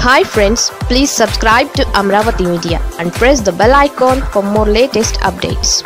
hi friends please subscribe to Amaravati media and press the bell icon for more latest updates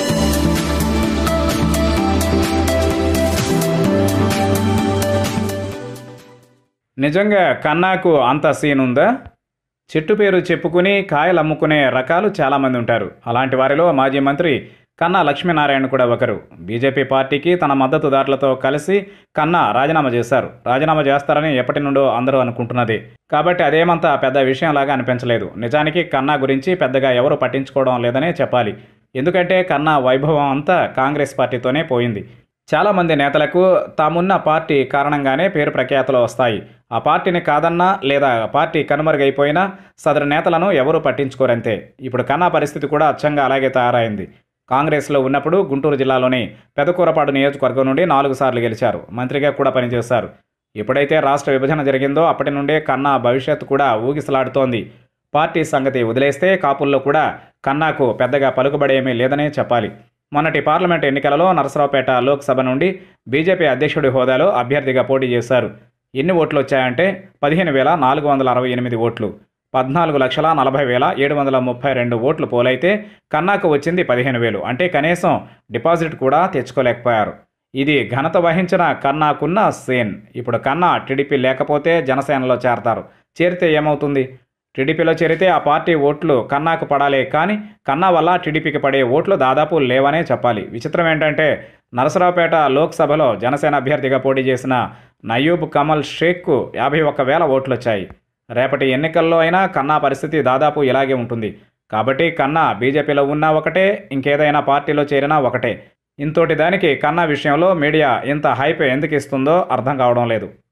నిజంగా కన్నాకు అంత scene ఉందా చెట్టు పేరు చెప్పుకుని కాయలు అమ్ముకునే రకాలు చాలామంది ఉంటారు అలాంటి వారిలో మాజీ మంత్రి కన్నా లక్ష్మీనారాయణ కూడా ఒకరు బీజేపీ పార్టీకి తన మద్దతుదారులతో కలిసి కన్నా రాజీనామా చేశారు రాజీనామా చేస్తారని ఎప్పటి నుండో అందరూ అనుకుంటున్నది కాబట్టి అదేమంత పెద్ద విషయంలాగా అనిపించలేదు నిజానికి కన్నా గురించి పెద్దగా ఎవరు పట్టించుకోవడం లేదనే చెప్పాలి ఎందుకంటే కన్నా వైభవం అంతా కాంగ్రెస్ పార్టీతోనే పోయింది చాలామంది నేతలకు తామున్న పార్టీ కారణంగానే పేరు ప్రఖ్యాతలు వస్తాయి ఆ పార్టీని కాదన్నా లేదా పార్టీ కనుమరుగైపోయినా సదరు నేతలను ఎవరూ పట్టించుకోరంతే ఇప్పుడు కన్నా పరిస్థితి కూడా అచ్చంగా అలాగే తయారైంది కాంగ్రెస్లో ఉన్నప్పుడు గుంటూరు జిల్లాలోని పెదకూరపాడు నియోజకవర్గం నుండి నాలుగు సార్లు గెలిచారు మంత్రిగా కూడా పనిచేశారు ఎప్పుడైతే రాష్ట్ర విభజన జరిగిందో అప్పటి నుండే కన్నా భవిష్యత్తు కూడా ఊగిసలాడుతోంది పార్టీ సంగతి వదిలేస్తే కాపుల్లో కూడా కన్నాకు పెద్దగా పలుకుబడేమీ లేదనే చెప్పాలి మొన్నటి పార్లమెంట్ ఎన్నికలలో నరసరావుపేట లోక్సభ నుండి బీజేపీ అధ్యక్షుడి హోదాలో అభ్యర్థిగా పోటీ చేశారు ఎన్ని ఓట్లు వచ్చాయంటే పదిహేను వేల నాలుగు వందల అరవై ఎనిమిది ఓట్లు పద్నాలుగు లక్షల నలభై వేల ఏడు వందల ముప్పై రెండు ఓట్లు పోలైతే కన్నాకు వచ్చింది పదిహేను వేలు అంటే కనీసం డిపాజిట్ కూడా తెచ్చుకోలేకపోయారు ఇది ఘనత వహించిన కన్నాకున్న సేన్ ఇప్పుడు కన్నా టీడీపీ లేకపోతే జనసేనలో చేరతారు చేరితే ఏమవుతుంది టీడీపీలో చేరితే ఆ పార్టీ ఓట్లు కన్నాకు పడాలే కానీ కన్నా వల్ల టీడీపీకి పడే ఓట్లు దాదాపు లేవనే చెప్పాలి విచిత్రం ఏంటంటే నరసరావుపేట లోక్సభలో జనసేన అభ్యర్థిగా పోటీ చేసిన నయూబ్ కమల్ షేక్కు యాభై ఒక్క వేల ఓట్లు వచ్చాయి రేపటి ఎన్నికల్లో అయినా కన్నా పరిస్థితి దాదాపు ఇలాగే ఉంటుంది కాబట్టి కన్నా బీజేపీలో ఉన్నా ఒకటే ఇంకేదైనా పార్టీలో చేరినా ఒకటే ఇంతోటి దానికి కన్నా విషయంలో మీడియా ఇంత హైప్ ఎందుకు ఇస్తుందో అర్థం కావడం లేదు